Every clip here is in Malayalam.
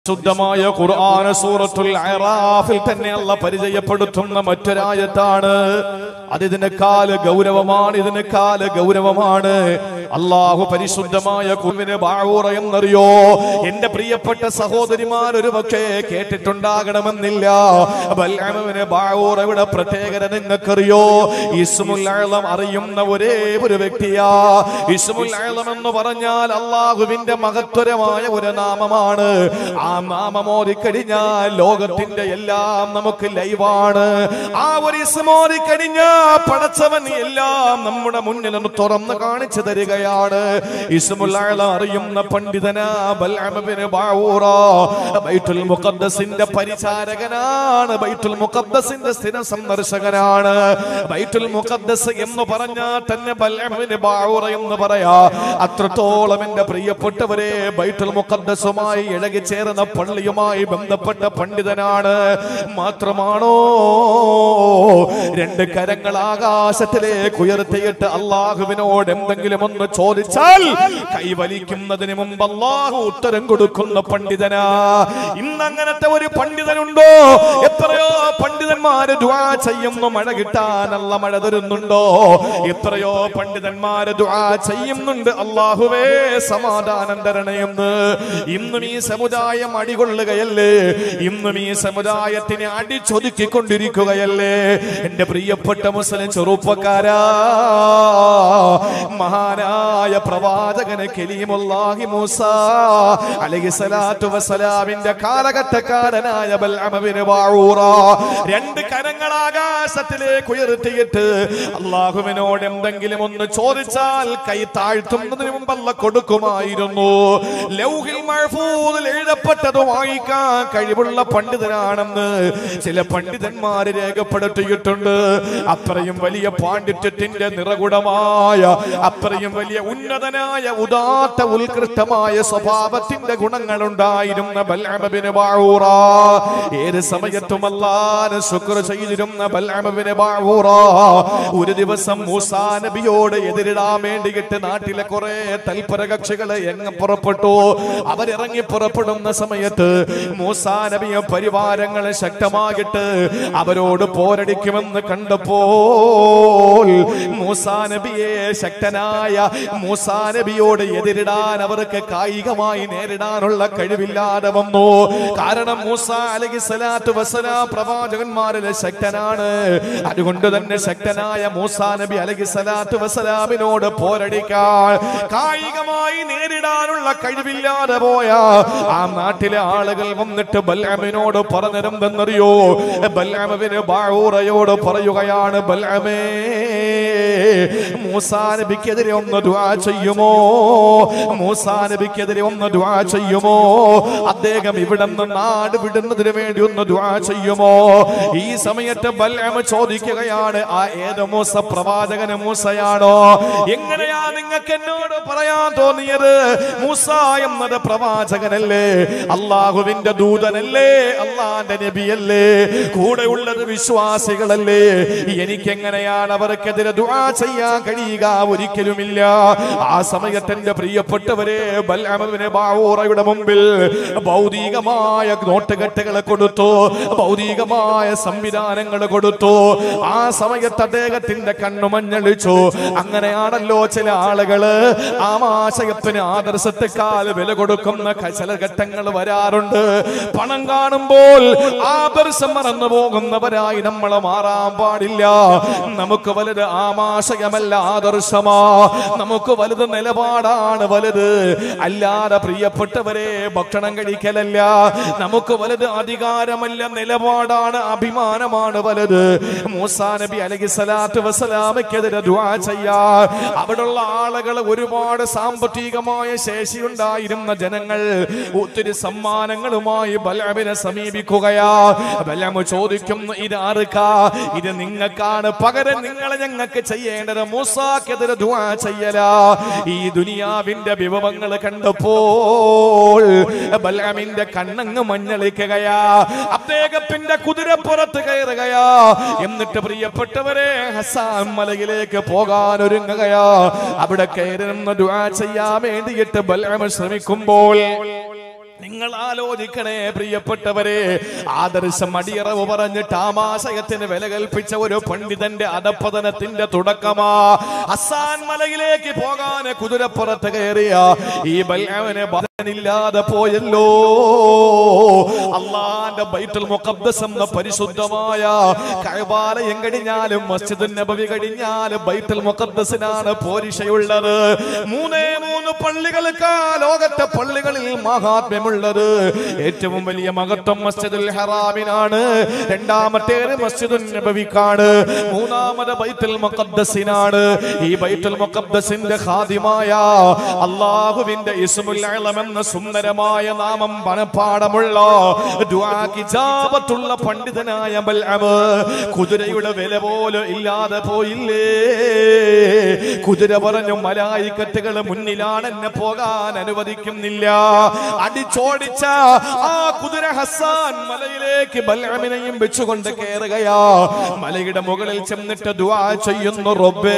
ശുദ്ധമായ ഖുർആന സൂറത്തുൽ അറാഫിൽ തന്നെ അല്ല പരിചയപ്പെടുത്തുന്ന മറ്റൊരായത്താണ് അതിതിനേക്കാൾ ഗൗരവമാണ് ഇതിനേക്കാൾ ഗൗരവമാണ് അള്ളാഹു പരിശുദ്ധമായ കുർവിന് ബാവൂറ എന്നറിയോ എന്റെ പ്രിയപ്പെട്ട സഹോദരിമാർ ഒരു പക്ഷേ കേട്ടിട്ടുണ്ടാകണമെന്നില്ല ബൽഅമിന് ബാവൂറയുടെ പ്രത്യേകത നിങ്ങൾക്കറിയോ ഇസ്മുൽ അഅ്ലം അറിയുന്ന ഒരേ ഒരു വ്യക്തിയാ ഇസ്മുൽ അഅ്ലം എന്ന് പറഞ്ഞാൽ അള്ളാഹുവിന്റെ മഹത്വരമായ ഒരു നാമമാണ് ആ നാമം ഓതിക്കഴിഞ്ഞാൽ ലോകത്തിന്റെ എല്ലാം നമുക്ക് ലൈവാണ് ആ ഒരു ഇസ്മോതി കഴിഞ്ഞാൽ പടച്ചവൻ എല്ലാം നമ്മുടെ മുന്നിൽ ഒന്ന് തുറന്ന് കാണിച്ചു തരികയാണ് ഇസ്മുൽ അഅ്ല അറിയുന്ന പണ്ഡിതനാ ബൽഅമബിന് ബാവൂറ ബൈത്തുൽ മുഖദ്ദസിന്റെ പരിചാരകനാണ് ബൈത്തുൽ മുഖദ്ദസിന്റെ സ്ഥിര സന്ദർശകനാണ് ബൈത്തുൽ മുഖദ്ദസ് എന്ന് പറഞ്ഞാൽ തന്നെ ബൽഅമബിന് ബാവൂറ എന്ന് പറയാ അത്രത്തോളം എന്റെ പ്രിയപ്പെട്ടവരെ ബൈത്തുൽ മുഖദ്ദസുമായി ഇഴകി ചേർന്ന പള്ളിയുമായി ബന്ധപ്പെട്ട പണ്ഡിതനാണ് മാത്രമാണോ രണ്ട് കരങ്ങൾ ആകാശത്തിലേക്ക് ഉയർത്തിയിട്ട് അള്ളാഹുവിനോട് എന്തെങ്കിലും ഒന്ന് ചോദിച്ചാൽ കൈവലിക്കുന്നതിന് മുമ്പ് അള്ളാഹു ഉത്തരം കൊടുക്കുന്ന പണ്ഡിതനാ ഇന്ന് അങ്ങനത്തെ ഒരു പണ്ഡിതനുണ്ടോ എത്രയോ പണ്ഡിതന്മാര് ദ്വാ ചെയ്യുന്നു മഴ കിട്ടാനല്ല മഴ തരുന്നുണ്ടോ എത്രയോ പണ്ഡിതന്മാര് ദ്വാ ചെയ്യുന്നുണ്ട് അള്ളാഹുവേ സമാധാനം തരണയെന്ന് ഇന്നും ഈ സമുദായം അടികൊള്ളുകയല്ലേ ഇന്നും ഈ സമുദായത്തിനെ അടിച്ചൊതുക്കിക്കൊണ്ടിരിക്കുകയല്ലേ എന്റെ പ്രിയപ്പെട്ട മുസ്ലിം ചെറുപ്പക്കാരാ മഹാനായ പ്രവാചകന് കലീമുല്ലാഹി മൂസ അലൈഹി സ്വലാത്തു വസ്സലാമിന്റെ കാലഘട്ടക്കാരനായ ബൽഅമബിന് ബാഊറ രണ്ട് കരങ്ങൾ ആകാശത്തിലേക്ക് ഉയർത്തിയിട്ട് അള്ളാഹുവിനോട് എന്തെങ്കിലും ഒന്ന് ചോദിച്ചാൽ കൈ താഴ്ത്തുന്നതിന് മുമ്പ് അല്ല കൊടുക്കുമായിരുന്നു ലൗഹിൽ മഹ്ഫൂദിൽ എഴുതപ്പെട്ടത് വായിക്കാൻ കഴിവുള്ള പണ്ഡിതനാണെന്ന് ചില പണ്ഡിതന്മാര് രേഖപ്പെടുത്തിയിട്ടുണ്ട് അത്രയും വലിയ പാണ്ഡിത്യത്തിന്റെ നിറകുടമായ അത്രയും വലിയ ഉന്നതനായ ഉദാത്ത ഉത്കൃഷ്ടമായ സ്വഭാവത്തിന്റെ ഗുണങ്ങൾ ഉണ്ടായിരുന്ന ബൽഅമബിന് ബാഊറ ഏത് സമയത്തും അല്ലാതെ ശുക്ർ ചെയ്തിരുന്ന ബൽഅമബിന് ബാഊറ ഒരു ദിവസം മൂസാ നബിയോട് എതിരിടാൻ വേണ്ടിയിട്ട് നാട്ടിലെ കുറെ തൽപര കക്ഷികളെ എങ്ങ് പുറപ്പെട്ടു അവരിറങ്ങി പുറപ്പെടുന്ന സമയത്ത് മൂസാ നബിയെ പരിവാരങ്ങളെ ശക്തമാകിട്ട് അവരോട് പോരടിക്കുമെന്ന് കണ്ടപ്പോൾ മൂസാ നബിയെ ശക്തനായ മൂസാ നബിയോട് എതിരിടാൻ അവർക്ക് കായികമായി നേരിടാനുള്ള കഴിവില്ലാതെ വന്നു കാരണം മൂസ അലഹി സ്വലാത്തു വസ്സലാം പ്രവാചകന്മാരിലെ ശക്തനാണ് അതുകൊണ്ട് തന്നെ ശക്തനായ മൂസാ നബി അലഹി സ്വലാത്തു വസ്സലാമിനോട് പോരടിക്കാൻ കായികമായി നേരിടാനുള്ള കഴിവില്ലാതെ പോയ ആ നാട്ടിലെ ആളുകൾ വന്നിട്ട് ബൽഅമിനോട് പറഞ്ഞിരുന്നെന്നറിയോ ബൽഅമിന് ബാഊറയോട് പറയുകയാണ് ബൽഅമേ മൂസാ നബിക്കെതിരെ ഒന്ന് ദുആ ചെയ്യുമോ മൂസാ നബിക്കെതിരെ ഒന്ന് ദുആ ചെയ്യുമോ അദ്ദേഹം ഇവിടെ നിന്ന് നാട് വിടുന്നതിന് വേണ്ടി ഒന്ന് ദുആ ചെയ്യുമോ ഈ സമയത്ത് ബൽഅമ ചോദിക്കുകയാണ് ആ ഏത് മൂസ പ്രവാചകന് മൂസയാണോ എങ്ങനെയാ നിങ്ങൾക്ക് എന്നോട് പറയാൻ തോന്നിയത് മൂസ എന്നത് പ്രവാചകനല്ലേ അള്ളാഹുവിന്റെ ദൂതനല്ലേ അള്ളാന്റെ നബിയല്ലേ കൂടെ ഉള്ളത് വിശ്വാസികളല്ലേ എനിക്കെങ്ങനെയാണ് അവർക്കെതിരെ ദുആ ചെയ്യാൻ കഴിയുക ഒരിക്കലുമില്ല ആ സമയത്ത് എന്റെ പ്രിയപ്പെട്ടവരെ ബൽഅമവിനെ ബാവൂറയുടെ മുമ്പിൽ ഭൗതികമായ നോട്ടുകെട്ടുകളെ കൊടുത്തു ഭൗതികമായ സംവിധാനങ്ങൾ കൊടുത്തു ആ സമയത്ത് അദ്ദേഹത്തിന്റെ കണ്ണു മഞ്ഞളിച്ചു അങ്ങനെയാണല്ലോ ചില ആളുകള് ആമാശയത്തിന് ആദർശത്തെക്കാൾ വില കൊടുക്കുന്ന ക- ചില ഘട്ടങ്ങൾ വരാറുണ്ട് പണം കാണുമ്പോൾ ആദർശം മറന്നു പോകുന്നവരായി നമ്മൾ മാറാൻ പാടില്ല നമുക്ക് വലുത് ആമാശയമല്ല ആദർശമാ നമുക്ക് വലുത് നിലപാടാണ് വലുത് അല്ലാതെ പ്രിയപ്പെട്ടവരെ ഭക്ഷണം കഴിക്കലല്ല നമുക്ക് വലുത് അധികാരമല്ല നിലപാടാണ് അഭിമാനമാണ് വലുത് മൂസാ നബി അലഹി സ്വലാത്തു വസ്സലാമയ്ക്കെതിരെ ദുആ ചെയ്യാ അവിടുള്ള ആളുകൾ ഒരുപാട് സാമ്പത്തികമായ ശേഷിയുണ്ടായിരുന്ന ജനങ്ങൾ ഒത്തിരി സമ്മാനങ്ങളുമായി ബലമിനെ സമീപിക്കുകയാ ബലമ ചോദിക്കുന്നു ഇത് ആർക്കാ ഇത് നിങ്ങൾക്കാണ് പകരം നിങ്ങളെ ഞങ്ങൾക്ക് ചെയ്യേണ്ടത് മൂസാക്കെതിരെ ദുആ ചെയ്യലാ ഈ ദുനിയാവിന്റെ വിഭവങ്ങൾ കണ്ടപ്പോൾ ബലമിന്റെ കണ്ണങ്ങ് മഞ്ഞളിക്കുകയാ അദ്ദേഹത്തിന്റെ കുതിരപ്പുറത്ത് കയറുകയാ എന്നിട്ട് പ്രിയപ്പെട്ടവരെ ഹസാൻ മലയിലേക്ക് പോകാൻ ഒരുങ്ങുകയാ അവിടെ കയറി നിന്ന് ദുആ ചെയ്യാൻ വേണ്ടിയിട്ട് ബലം ശ്രമിക്കുമ്പോൾ നിങ്ങൾ ആലോചിക്കണേ പ്രിയപ്പെട്ടവരെ ആദർശം അടിയറവ് പറഞ്ഞിട്ട് ആമാശയത്തിന് വില കൽപ്പിച്ച ഒരു പണ്ഡിതന്റെ അധപ്പതനത്തിന്റെ തുടക്കമാ അസാൻ മലയിലേക്ക് പോകാൻ കുതിരപ്പുറത്ത് കയറിയ ഈ ബൽഅവനെ ബദനില്ലാതെ പോയല്ലോ അള്ളാന്റെ ബൈത്തുൽ മുഖദ്ദസ് എന്ന പരിശുദ്ധമായ കഴബാലയം കഴിഞ്ഞാലും മസ്ജിദ് നബവി കഴിഞ്ഞാലും ബൈത്തുൽ മുഖദ്ദസിനാണ് പോരിശയുള്ളത് മൂന്നേ മൂന്ന് പള്ളികൾക്ക് ലോകത്തെ പള്ളികളിൽ മഹാത്മ്യമുള്ളത് ഏറ്റവും വലിയ മഹത്വം മസ്ജിദുൽ ഹറാമിനാണ് രണ്ടാമത്തേത് മസ്ജിദുൽ നബവിക്കാണ് മൂന്നാമത് ബൈത്തുൽ മുഖദ്ദസിനാണ് ഈ ബൈത്തുൽ മുഖദ്ദസിന്റെ ഖാദിമായ അള്ളാഹുവിന്റെ ഇസ്മുൽ അഅ്ലം എന്ന സുന്ദരമായ നാമം പണപ്പാടമുള്ള ദുആക്കിജാബത്തുള്ള പണ്ഡിതനായ ബൽഅമ് കുതിരയുടെ വില പോലും ഇല്ലാതെ പോയില്ലേ കുതിര പറഞ്ഞു മലായിക്കത്തുകൾ മുന്നിലാണ് എന്നെ പോകാൻ അനുവദിക്കുന്നില്ല അടിച്ചോടിച്ച ആ കുതിര ഹസാൻ മലയിലേക്ക് ബൽഅമിനെയും വെച്ചുകൊണ്ട് കയറുകയാ മലയുടെ മുകളിൽ ചെന്നിട്ട് ദുആ ചെയ്യുന്നു റബ്ബേ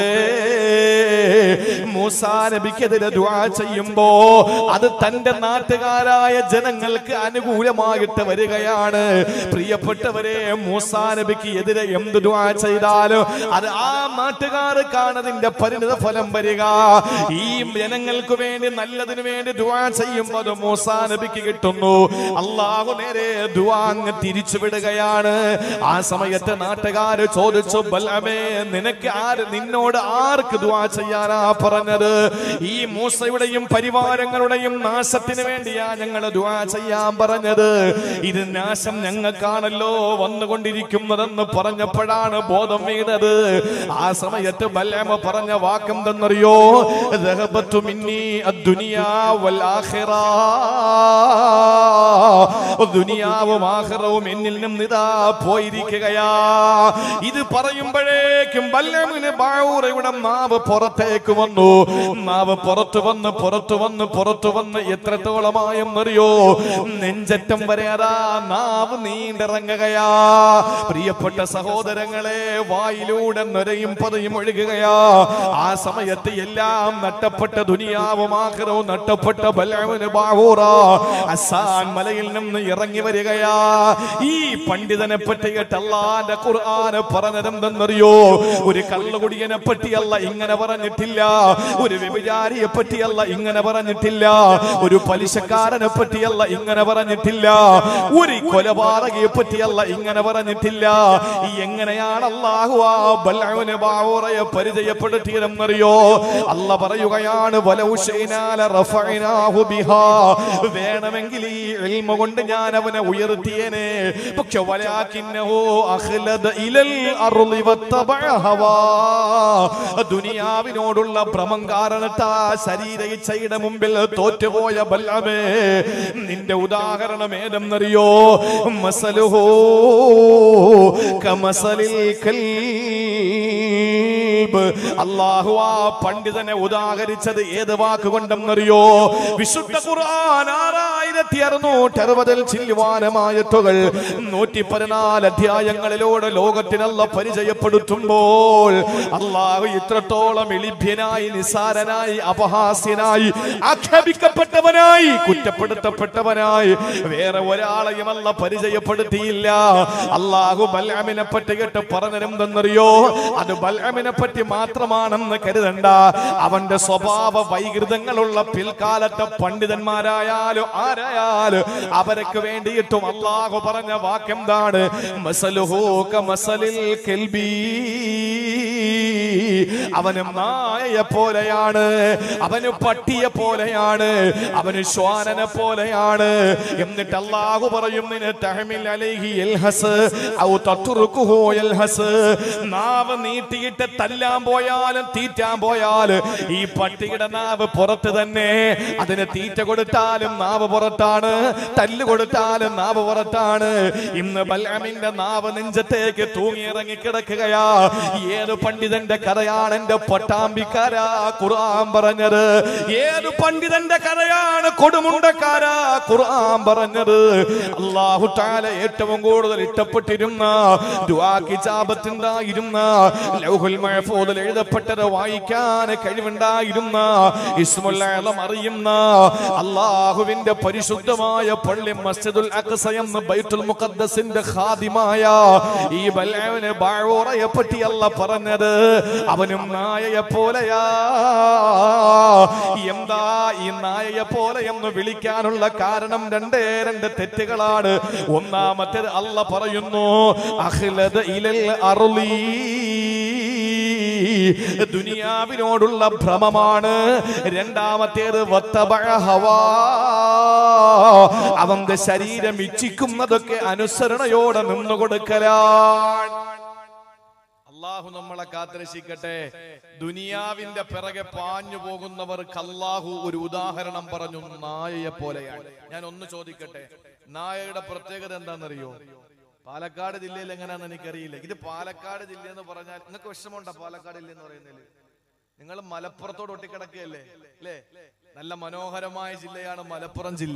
മൂസാ നബിക്കെതിരെ ദുആ ചെയ്യുമ്പോ അത് തന്റെ നാട്ടുകാരായ ജനങ്ങൾക്ക് അനുകൂലമായിട്ട് വരികയാണ് പ്രിയപ്പെട്ടവരെ മൂസാ നബിക്ക് എതിരെ എന്ത് ദുആ ചെയ്താലും അത് ആ നാട്ടുകാർക്കാണ് അതിന്റെ പരിണിത ഫലം വരിക ഈ ജനങ്ങൾക്ക് വേണ്ടി നല്ലതിന് വേണ്ടി ദുആ ചെയ്യുമ്പോൾ അത് മൂസാ നബിക്ക് കിട്ടുന്നു അള്ളാഹു നേരെ ദുആ അങ്ങ് തിരിച്ചു വിടുകയാണ് ആ സമയത്ത് നാട്ടുകാര് ചോദിച്ചു ബലമേ നിനക്ക് ആര് നിന്നോട് ആർക്ക് ദുആ ചെയ്യാനാ പറഞ്ഞത് ഈ മൂസയുടെയും പരിവാരങ്ങളുടെയും നാശത്തിന് വേണ്ടിയാ ഞങ്ങൾ ദുആ ചെയ്യാൻ പറഞ്ഞത് ഇത് നാശം ഞങ്ങൾക്കാണല്ലോ വന്നുകൊണ്ടിരിക്കുന്നതെന്ന് പറഞ്ഞപ്പോഴാണ് ബോധം വീണത് ആ സമയത്ത് ബലമ പറഞ്ഞ വാക്കെന്തെന്നറിയോ ദഹബത്തു മിന്നി അദ്ദുനിയാ വൽ ആഖിറാ ദുനിയാവും ആഖിറവും എന്നിൽ നിന്ന് ഇതാ പോയിരിക്കുകയാ ഇത് പറയുമ്പോഴേക്കും ബല്ലമിന് ബാവൂറയുടെ നാവ് പുറത്തേക്ക് വന്നു നാവ് പുറത്തു വന്ന് പുറത്തു വന്ന് പുറത്തു വന്ന് എത്രത്തോളമായെന്നറിയോ നെഞ്ചറ്റം വരെ അതാ നാവ് നീണ്ടിറങ്ങുകയാ പ്രിയപ്പെട്ട സഹോദരങ്ങളെ വായിലൂടെ നൊരയും പതയും ഒഴുകുകയാ ആ സമയത്ത് എല്ലാം നട്ടപ്പെട്ട ദുനിയാവും ആഖിറവും നട്ടപ്പെട്ട ബലമിന് ബാവൂറ അസാൻ മലയിൽ നിന്ന് ഇറങ്ങി വരികയാ ഈ പണ്ഡിതനെ പറ്റിയിട്ട് അള്ളാന്റെ ഖുർആന് പറഞ്ഞതെന്തെന്നറിയോ ഒരു കള്ളുകുടിയനെ പറ്റിയല്ല ഇങ്ങനെ പറഞ്ഞിട്ടില്ല ഒരു വ്യഭിചാരിയെ പറ്റിയല്ല ഇങ്ങനെ പറഞ്ഞിട്ടില്ല ഒരു പലിശക്കാരനെ പറ്റിയല്ല ഇങ്ങനെ പറഞ്ഞിട്ടില്ല ഒരു കൊലപാതകയെ പറ്റിയല്ല ഇങ്ങനെ പറഞ്ഞിട്ടില്ല ഈ എങ്ങനെയാണ് അള്ളാഹു ആ ബൽഅവിന് ബാവൂറയെ പരിചയപ്പെടുത്തിയതെന്നറിയോ അല്ല പറയുകയാണ് വലൗശൈനാല റഫഅനാഹു ബിഹാ വേണമെങ്കിൽ ഈ ഇൽമ കൊണ്ട് ഞാൻ അവനെ ഉയർത്തിയേനെ പക്ഷെ വലാകിന്നഹു അഖ്ലദ ഇലൽ അർളി വത്തബഅ ഹവാ ദുനിയാവിനോടുള്ള ഭ്രമം കാരണത്താ ശരീര ഇച്ഛയുടെ മുമ്പിൽ തോറ്റുപോയ ബല്ലമേ നിന്റെ ഉദാഹരണം ഏതെന്നറിയോ മസലുഹോ കമസലിൽ കൽബ് അള്ളാഹു ആ പണ്ഡിതനെ ഉദാഹരിച്ചത് ഏത് വാക്കുകൊണ്ടെന്നറിയോ വിശുദ്ധ ഖുർആൻ ആറായിരത്തി അറുന്നൂറ്റി അറുപതിൽ ചില്ലുവാനമായത്തുകൾ നൂറ്റി പതിനാല് അധ്യായങ്ങളിലൂടെ ലോകത്തിനല്ല പരിചയപ്പെടുത്തുമ്പോൾ അള്ളാഹു ഇത്രത്തോളം എളിഭ്യനായി നിസാരനായി അപഹാസ്യനായി ആക്ഷേപിക്കപ്പെട്ടവനായി കുറ്റപ്പെടുത്തപ്പെട്ടവനായി വേറെ ഒരാളെയും അല്ല പരിചയപ്പെടുത്തിയില്ല അള്ളാഹു ബൽഅമിനെ പറ്റി കേട്ട് പറഞ്ഞിരുന്നെന്നറിയോ അത് ബൽഅമിനെ പറ്റി മാത്രമാണെന്ന് കരുതണ്ട അവന്റെ സ്വഭാവ വൈകൃതങ്ങളുള്ള പിൽക്കാലത്തെ പണ്ഡിതന്മാരായാലും ആരായാലും അവർക്ക് വേണ്ടിയിട്ടും അള്ളാഹു പറഞ്ഞ വാക്കെന്താണ് മസലുഹു കമസലിൽ കെൽബീ അവന് നായയെ പോലെയാണ് അവന് പട്ടിയെ പോലെയാണ് അവന് ശ്വാനനെ പോലെയാണ് എന്നിട്ട് അള്ളാഹു പറയും നിന്നെ തഹമിൽ അലൈഹി യൽഹസ് ഔ തത്റുക്കുഹു യൽഹസ് നാവ് നീട്ടിയിട്ട് തല്ലാൻ പോയാലും തീറ്റാൻ പോയാലും ഈ പട്ടിയുടെ നാവ് പുറത്ത് തന്നെ അതിന് തീറ്റ കൊടുത്താലും നാവ് പുറത്താണ് തല്ല് കൊടുത്താലും നാവ് പുറത്താണ് ഇന്ന് ബൽഅമിന്റെ നാവ് നെഞ്ചത്തേക്ക് തൂങ്ങിയിറങ്ങി കിടക്കുകയാ ഏത് പണ്ഡിതന്റെ കഥയാ കഥയാണ് എന്റെ പട്ടാമ്പിക്കാരാ ഖുർആൻ പറഞ്ഞത് ഏത് പണ്ഡിതന്റെ കഥയാണ് കൊടുമുണ്ടക്കാരാ ഖുർആൻ പറഞ്ഞത് അള്ളാഹു താല ഏറ്റവും കൂടുതൽ ഇഷ്ടപ്പെട്ടിരുന്ന ദുആ കിതാബത്തുണ്ടായിരുന്ന ലൗഹുൽ മഹഫൂദിൽ എഴുതപ്പെട്ടത് വായിക്കാൻ കഴിവുണ്ടായിരുന്ന ഇസ്മുൽ അഅ്ലം അറിയുന്ന അള്ളാഹുവിന്റെ പരിശുദ്ധമായ പള്ളി മസ്ജിദുൽ അഖ്സ എന്ന ബൈത്തുൽ മുഖദ്ദസിന്റെ ഖാദിമായ ഈ ബൽഅവിനെ ബാഴോറയെ പറ്റി അല്ല പറഞ്ഞത് അവനും നായയെ പോലെയാ എന്താ ഈ നായയെ പോലെ എന്ന് വിളിക്കാനുള്ള കാരണം രണ്ടേ രണ്ട് തെറ്റുകളാണ് ഒന്നാമത്തേത് അല്ല പറയുന്നു അഖ്ലദ ഇലൽ അർളീ ദുനിയാവിനോടുള്ള ഭ്രമമാണ് രണ്ടാമത്തേത് വത്തബഅ ഹവാ അവന്റെ ശരീരം ഇച്ഛിക്കുന്നതൊക്കെ അനുസരണയോടെ നിന്നു കൊടുക്കലാണ് അള്ളാഹു നമ്മളെ കാത്തിരക്ഷിക്കട്ടെ ദുനിയാവിന്റെ പിറകെ പാഞ്ഞു പോകുന്നവർക്ക് അള്ളാഹു ഒരു ഉദാഹരണം പറഞ്ഞു നായയെ പോലെയാണ് ഞാൻ ഒന്ന് ചോദിക്കട്ടെ നായയുടെ പ്രത്യേകത എന്താണെന്നറിയോ പാലക്കാട് ജില്ലയിൽ എങ്ങനെയാണെന്ന് എനിക്കറിയില്ല ഇത് പാലക്കാട് ജില്ല എന്ന് പറഞ്ഞാൽ നിങ്ങൾക്ക് വിഷമമുണ്ടോ പാലക്കാട് ജില്ല എന്ന് പറയുന്നതിൽ നിങ്ങൾ മലപ്പുറത്തോട് ഒട്ടിക്കിടക്കുകയല്ലേ അല്ലേ നല്ല മനോഹരമായ ജില്ലയാണ് മലപ്പുറം ജില്ല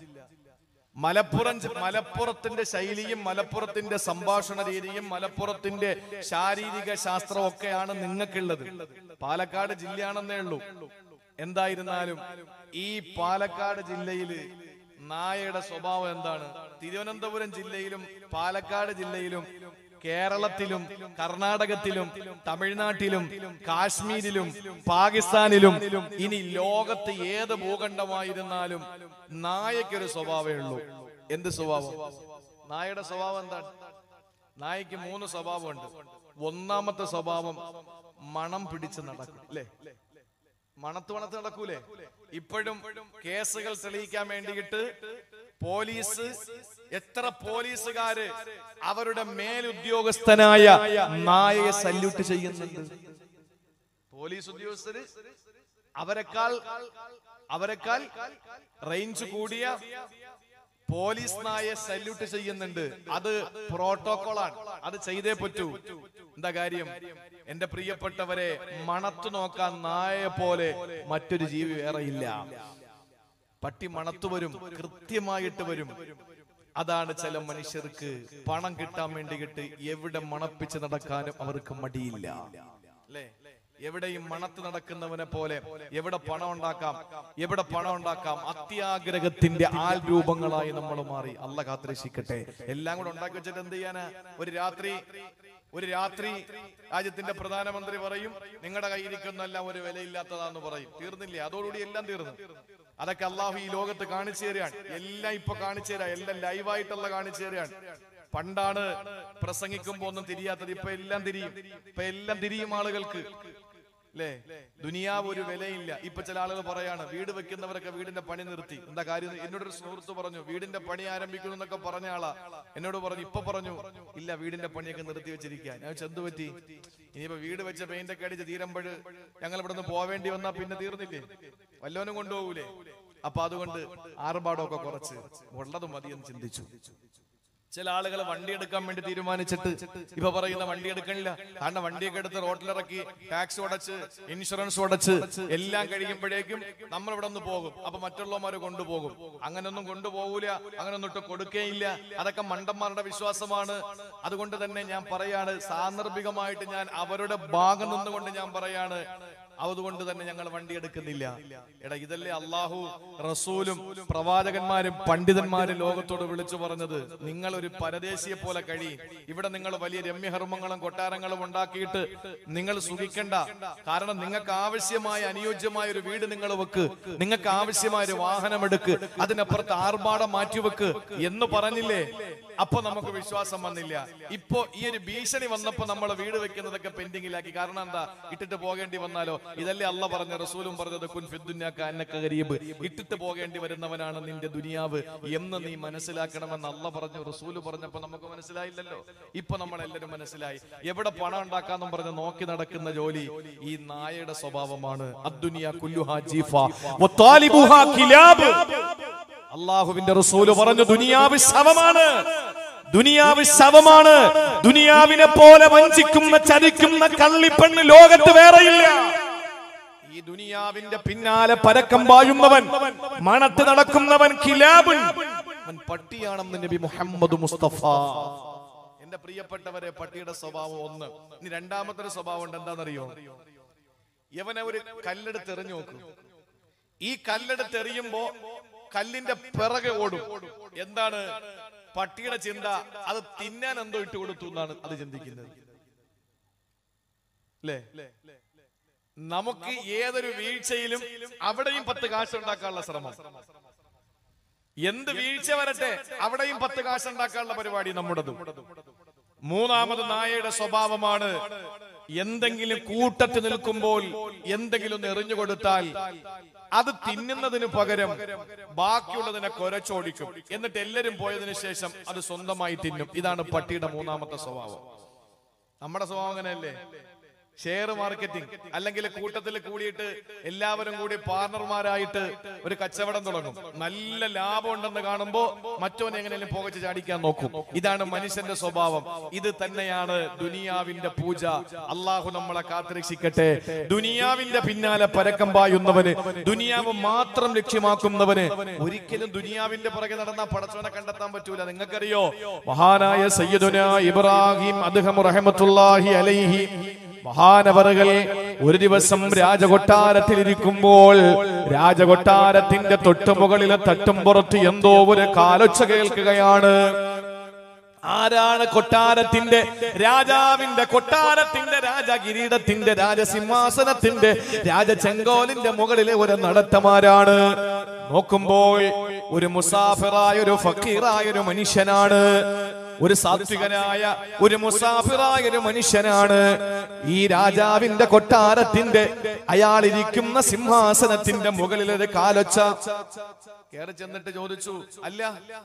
മലപ്പുറം ജി- മലപ്പുറത്തിന്റെ ശൈലിയും മലപ്പുറത്തിന്റെ സംഭാഷണ രീതിയും മലപ്പുറത്തിന്റെ ശാരീരിക ശാസ്ത്രവും ഒക്കെയാണ് നിങ്ങൾക്കുള്ളത് പാലക്കാട് ജില്ലയാണെന്നേ ഉള്ളൂ എന്തായിരുന്നാലും ഈ പാലക്കാട് ജില്ലയില് നായയുടെ സ്വഭാവം എന്താണ് തിരുവനന്തപുരം ജില്ലയിലും പാലക്കാട് ജില്ലയിലും കേരളത്തിലും കർണാടകത്തിലും തമിഴ്നാട്ടിലും കാശ്മീരിലും പാകിസ്ഥാനിലും ഇനി ലോകത്ത് ഏത് ഭൂഖണ്ഡമായിരുന്നാലും നായക്കൊരു സ്വഭാവമേ ഉള്ളൂ എന്ത് സ്വഭാവം നായയുടെ സ്വഭാവം എന്താണ് നായക്ക് മൂന്ന് സ്വഭാവമുണ്ട് ഒന്നാമത്തെ സ്വഭാവം മണം പിടിച്ച് നടക്കും അല്ലേ മണത്ത് മണത്ത് നടക്കൂലേ ഇപ്പോഴും കേസുകൾ തെളിയിക്കാൻ വേണ്ടിയിട്ട് പോലീസ് എത്ര പോലീസുകാര് അവരുടെ മേലുദ്യോഗസ്ഥനായ നായയെ സല്യൂട്ട് ചെയ്യുന്നുണ്ട് പോലീസ് ഉദ്യോഗസ്ഥര് അവരെക്കാൾ അവരെക്കാൾ റേഞ്ച് കൂടിയ പോലീസ് നായെ സല്യൂട്ട് ചെയ്യുന്നുണ്ട് അത് പ്രോട്ടോകോളാണ് അത് ചെയ്തേ പറ്റൂ എന്താ കാര്യം എന്റെ പ്രിയപ്പെട്ടവരെ മണത്തു നോക്കാൻ നായയെ പോലെ മറ്റൊരു ജീവി വേറെ ഇല്ല പട്ടി മണത്തു വരും കൃത്യമായിട്ട് വരും അതാണ് ചില മനുഷ്യർക്ക് പണം കിട്ടാൻ വേണ്ടിയിട്ട് എവിടെ മണപ്പിച്ച് നടക്കാനും അവർക്ക് മടിയില്ല അല്ലേ എവിടെയും മണത്ത് നടക്കുന്നവനെ പോലെ എവിടെ പണം ഉണ്ടാക്കാം എവിടെ പണം ഉണ്ടാക്കാം അത്യാഗ്രഹത്തിന്റെ ആൽ രൂപങ്ങളായി നമ്മൾ മാറി അല്ല കാത്തിരക്ഷിക്കട്ടെ എല്ലാം കൂടെ ഉണ്ടാക്കി വെച്ചിട്ട് എന്ത് ചെയ്യാനാ ഒരു രാത്രി ഒരു രാത്രി രാജ്യത്തിന്റെ പ്രധാനമന്ത്രി പറയും നിങ്ങളുടെ കയ്യിരിക്കുന്നതെല്ലാം ഒരു വിലയില്ലാത്തതാന്ന് പറയും തീർന്നില്ലേ അതോടുകൂടി എല്ലാം തീർന്നു അതൊക്കെ അള്ളാഹു ഈ ലോകത്ത് കാണിച്ചു തരികയാണ് എല്ലാം ഇപ്പൊ കാണിച്ചു തരാം എല്ലാം ലൈവായിട്ടുള്ള കാണിച്ചു തരികയാണ് പണ്ടാണ് പ്രസംഗിക്കുമ്പോ ഒന്നും തിരിയാത്തത് ഇപ്പൊ എല്ലാം തിരിയും ഇപ്പൊ എല്ലാം തിരിയും ആളുകൾക്ക് അല്ലേ ദുനിയാവ് ഒരു വിലയില്ല ഇപ്പൊ ചില ആളുകൾ പറയാണ് വീട് വെക്കുന്നവരൊക്കെ വീടിന്റെ പണി നിർത്തി എന്താ കാര്യം എന്നോടൊരു സുഹൃത്ത് പറഞ്ഞു വീടിന്റെ പണി ആരംഭിക്കുന്നു എന്നൊക്കെ പറഞ്ഞ ആളാ എന്നോട് പറഞ്ഞു ഇപ്പൊ പറഞ്ഞു ഇല്ല വീടിന്റെ പണിയൊക്കെ നിർത്തി വെച്ചിരിക്കാൻ ഞാൻ ചെന്തു പറ്റി ഇനിയിപ്പോ വീട് വെച്ച പെയിന്റ് ഒക്കെ അടിച്ച് തീരുമ്പോൾ ഞങ്ങൾ ഇവിടെ നിന്ന് പോവേണ്ടി വന്നാ പിന്നെ തീർന്നില്ലേ വല്ലവനും കൊണ്ടുപോകൂലേ അപ്പൊ അതുകൊണ്ട് ആർഭാടമൊക്കെ കുറച്ച് ഉള്ളത് മതിയെന്ന് ചിന്തിച്ചു ചില ആളുകൾ വണ്ടി എടുക്കാൻ വേണ്ടി തീരുമാനിച്ചിട്ട് ഇപ്പൊ പറയുന്ന വണ്ടി എടുക്കണില്ല കാരണം വണ്ടിയൊക്കെ എടുത്ത് റോട്ടിലിറക്കി ടാക്സ് അടച്ച് ഇൻഷുറൻസ് അടച്ച് എല്ലാം കഴിയുമ്പോഴേക്കും നമ്മൾ ഇവിടെ നിന്ന് പോകും അപ്പൊ മറ്റുള്ളവന്മാര് കൊണ്ടുപോകും അങ്ങനൊന്നും കൊണ്ടുപോകൂല അങ്ങനൊന്നും ഇട്ട് കൊടുക്കേയില്ല അതൊക്കെ മണ്ടന്മാരുടെ വിശ്വാസമാണ് അതുകൊണ്ട് തന്നെ ഞാൻ പറയാണ് സാന്ദർഭികമായിട്ട് ഞാൻ അവരുടെ ഭാഗം നിന്നുകൊണ്ട് ഞാൻ പറയാണ് അതുകൊണ്ട് തന്നെ ഞങ്ങൾ വണ്ടി എടുക്കുന്നില്ല എടാ ഇതല്ലേ അള്ളാഹു റസൂലും പ്രവാചകന്മാരും പണ്ഡിതന്മാരും ലോകത്തോട് വിളിച്ചു പറഞ്ഞത് നിങ്ങൾ ഒരു പരദേശിയെ പോലെ കഴിയും ഇവിടെ നിങ്ങൾ വലിയ രമ്യഹർമ്മങ്ങളും കൊട്ടാരങ്ങളും ഉണ്ടാക്കിയിട്ട് നിങ്ങൾ സുഖിക്കണ്ട കാരണം നിങ്ങൾക്ക് ആവശ്യമായ അനുയോജ്യമായ ഒരു വീട് നിങ്ങൾ വെക്ക് നിങ്ങൾക്ക് ആവശ്യമായ ഒരു വാഹനം എടുക്ക് അതിനപ്പുറത്ത് ആർഭാടം മാറ്റിവെക്ക് എന്ന് പറഞ്ഞില്ലേ അപ്പൊ നമുക്ക് വിശ്വാസം വന്നില്ല ഇപ്പൊ ഈ ഒരു ഭീഷണി വന്നപ്പോ നമ്മൾ വീട് വെക്കുന്നതൊക്കെ പെൻഡിങ്ങിലാക്കി കാരണം എന്താ ഇട്ടിട്ട് പോകേണ്ടി വന്നാലോ ഇതല്ലേ അല്ല പറഞ്ഞ റസൂലും പറഞ്ഞത് കുൻ ഫിദ്ദുന്യാക്ക ഗരീബ് ഇട്ടിട്ട് പോകേണ്ടി വരുന്നവനാണ് നിന്റെ ദുനിയാവ് എന്ന് നീ മനസ്സിലാക്കണമെന്ന് അല്ല പറഞ്ഞു റസൂല് പറഞ്ഞപ്പോ നമുക്ക് മനസ്സിലായില്ലല്ലോ ഇപ്പൊ നമ്മൾ എല്ലാവരും മനസ്സിലായി എവിടെ പണം ഉണ്ടാക്കാന്നും പറഞ്ഞ് നോക്കി നടക്കുന്ന ജോലി ഈ നായയുടെ സ്വഭാവമാണ് അദ്ദുനിയ കുല്ലുഹാ ജീഫ വത്താലിബുഹാ കിലാബ് അള്ളാഹുവിന്റെ റസൂല് പറഞ്ഞു ദുനിയാവ് ശവമാണ് ദുനിയാവ് ശവമാണ് ദുനിയാവിനെ പോലെ വഞ്ചിക്കുന്ന ചതിക്കുന്ന കള്ളിപ്പെണ്ണ് ലോകത്ത് വേറെയില്ല ഈ ദുനിയാവിന്റെ പിന്നാലെ പരക്കം പായുന്നവൻ മണത്ത് നടക്കുന്നവൻ കിലാബുൻ അവൻ പട്ടിയാണെന്ന് നബി മുഹമ്മദ് മുസ്തഫ എന്റെ പ്രിയപ്പെട്ടവരെ പട്ടിയുടെ സ്വഭാവം ഒന്ന് ഇനി രണ്ടാമത്തെ ഒരു സ്വഭാവം ഉണ്ട് എന്താണെന്നറിയോ യവനെ ഒരു കല്ലെടുത്ത് എറിഞ്ഞു നോക്കും ഈ കല്ലെടുത്ത് എറിയുമ്പോ കല്ലിന്റെ പിറകെ ഓടും എന്താണ് പട്ടിയുടെ ചിന്ത അത് തിന്നാൻ എന്തോ ഇട്ട് കൊടുത്തു എന്നാണ് അത് ചിന്തിക്കുന്നത് അല്ലേ നമുക്ക് ഏതൊരു വീഴ്ചയിലും അവിടെയും പത്ത് കാശ് ഉണ്ടാക്കാനുള്ള ശ്രമം എന്ത് വീഴ്ച വരട്ടെ അവിടെയും പത്ത് കാശ് ഉണ്ടാക്കാനുള്ള പരിപാടി നമ്മുടേതും മൂന്നാമത് നായയുടെ സ്വഭാവമാണ് എന്തെങ്കിലും കൂട്ടത്തിൽ നിൽക്കുമ്പോൾ എന്തെങ്കിലും ഒന്ന് എറിഞ്ഞു കൊടുത്താൽ അത് തിന്നുന്നതിന് പകരം ബാക്കിയുള്ളതിനെ കൊരച്ചോടിക്കും എന്നിട്ട് എല്ലാരും പോയതിനു ശേഷം അത് സ്വന്തമായി തിന്നും ഇതാണ് പട്ടിയുടെ മൂന്നാമത്തെ സ്വഭാവം നമ്മുടെ സ്വഭാവം അങ്ങനെയല്ലേ ഷെയർ മാർക്കറ്റിംഗ് അല്ലെങ്കിൽ കൂട്ടത്തിൽ കൂടിയിട്ട് എല്ലാവരും കൂടി പാർട്ണർമാരായിട്ട് ഒരു കച്ചവടം തുടങ്ങും നല്ല ലാഭം ഉണ്ടെന്ന് കാണുമ്പോ മറ്റോനെ എങ്ങനെയും പുകച്ച് ചാടിക്കാൻ നോക്കും ഇതാണ് മനുഷ്യന്റെ സ്വഭാവം ഇത് തന്നെയാണ് ദുനിയാവിന്റെ പൂജ അള്ളാഹു നമ്മളെ കാത്തുരക്ഷിക്കട്ടെ ദുനിയാവിന്റെ പിന്നാലെ പരക്കം പായുന്നവന് ദുനിയാവ് മാത്രം ലക്ഷ്യമാക്കുന്നവന് ഒരിക്കലും ദുനിയാവിന്റെ പുറകെ നടന്ന പടച്ചവനെ കണ്ടെത്താൻ പറ്റൂല നിങ്ങൾക്കറിയോ മഹാനായ സയ്യിദുന ഇബ്രാഹിം അദ്ദേഹം റഹമത്തുല്ലാഹി അലൈഹി മഹാനവറുകൾ ഒരു ദിവസം രാജകൊട്ടാരത്തിൽ ഇരിക്കുമ്പോൾ രാജകൊട്ടാരത്തിന്റെ തൊട്ടുമുകളിലെ തട്ടും പുറത്ത് എന്തോ ഒരു കാലൊച്ച കേൾക്കുകയാണ് ആരാണ് കൊട്ടാരത്തിന്റെ രാജാവിന്റെ കൊട്ടാരത്തിന്റെ രാജകിരീടത്തിന്റെ രാജസിംഹാസനത്തിന്റെ രാജചെങ്കോലിന്റെ മുകളിലെ ഒരു നടത്തമാരാണ് നോക്കുമ്പോൾ ഒരു മുസാഫിറായ ഒരു ഫക്കീറായ ഒരു മനുഷ്യനാണ് ഒരു സാത്വികനായ ഒരു മുസാഫിറായ ഒരു മനുഷ്യനാണ് ഈ രാജാവിന്റെ കൊട്ടാരത്തിന്റെ അയാൾ ഇരിക്കുന്ന സിംഹാസനത്തിന്റെ മുകളിൽ ഒരു കാലൊച്ച കയറി ചെന്നിട്ട് ചോദിച്ചു അല്ല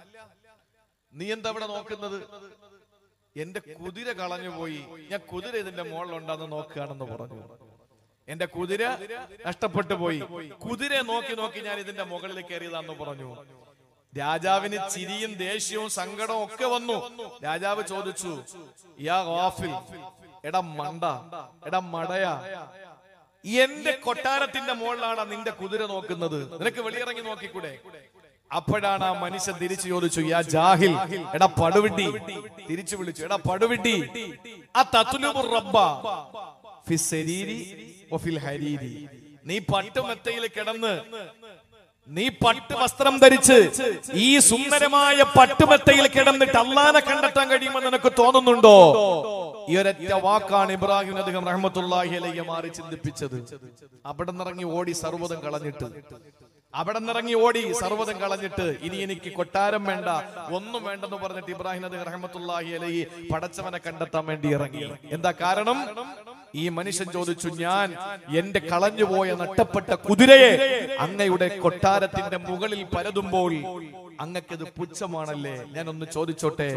നീ എന്താ ഇവിടെ നോക്കുന്നത് എന്റെ കുതിര കളഞ്ഞു പോയി ഞാൻ കുതിര ഇതിന്റെ മുകളിലുണ്ടെന്ന് നോക്കുകയാണെന്ന് പറഞ്ഞു എന്റെ കുതിര നഷ്ടപ്പെട്ടു പോയി കുതിരയെ നോക്കി നോക്കി ഞാൻ ഇതിന്റെ മുകളിൽ കയറിയതാന്ന് പറഞ്ഞു രാജാവിന് ചിരിയും ദേഷ്യവും സങ്കടവും ഒക്കെ വന്നു രാജാവ് ചോദിച്ചു യാ ഗാഫിൽ എടാ മണ്ട എടാ മടയാ എന്റെ കൊട്ടാരത്തിന്റെ മുകളിലാണ് നിന്റെ കുതിര നോക്കുന്നത് നിനക്ക് വെളിയിറങ്ങി നോക്കിക്കൂടെ അപ്പോഴാണ് ആ മനുഷ്യൻ തിരിച്ചു ചോദിച്ചു യാ ജാഹിൽ എടാ പടുവിട്ടി തിരിച്ചു വിളിച്ചു എടാ പടുവിട്ടി ആ തത്തുലുബു റബ്ബ ഫി സരീരി വഫിൽ ഹരീരി നീ പട്ടുമെത്തയിൽ കിടന്ന് നീ പട്ട് വസ്ത്രം ധരിച്ച് ഈ സുന്ദരമായ പട്ടുമെത്തയിൽ കിടന്നിട്ട് അള്ളാനെ കണ്ടെത്താൻ കഴിയുമെന്ന് നിനക്ക് തോന്നുന്നുണ്ടോ ഈ ഒരൊറ്റ വാക്കാണ് ഇബ്രാഹിം അദ്ദേഹം റഹ്മത്തുള്ളാഹി അലയ്യ മാറി ചിന്തിപ്പിച്ചത് അവിടെ നിറങ്ങി ഓടി സർവ്വതം കളഞ്ഞിട്ട് അവിടെ നിറങ്ങി ഓടി സർവ്വതം കളഞ്ഞിട്ട് ഇനി എനിക്ക് കൊട്ടാരം വേണ്ട ഒന്നും വേണ്ടെന്ന് പറഞ്ഞിട്ട് ഇബ്രാഹിം നദി റഹമത്തുല്ലാഹി അലൈഹി പടച്ചവനെ കണ്ടെത്താൻ വേണ്ടി ഇറങ്ങി എന്താ കാരണം ഈ മനുഷ്യൻ ചോദിച്ചു ഞാൻ എന്റെ കളഞ്ഞുപോയ നട്ടപ്പെട്ട കുതിരയെ അങ്ങയുടെ കൊട്ടാരത്തിന്റെ മുകളിൽ പരതുമ്പോൾ അങ്ങക്കത് പുച്ഛമാണല്ലേ ഞാൻ ഒന്ന് ചോദിച്ചോട്ടെ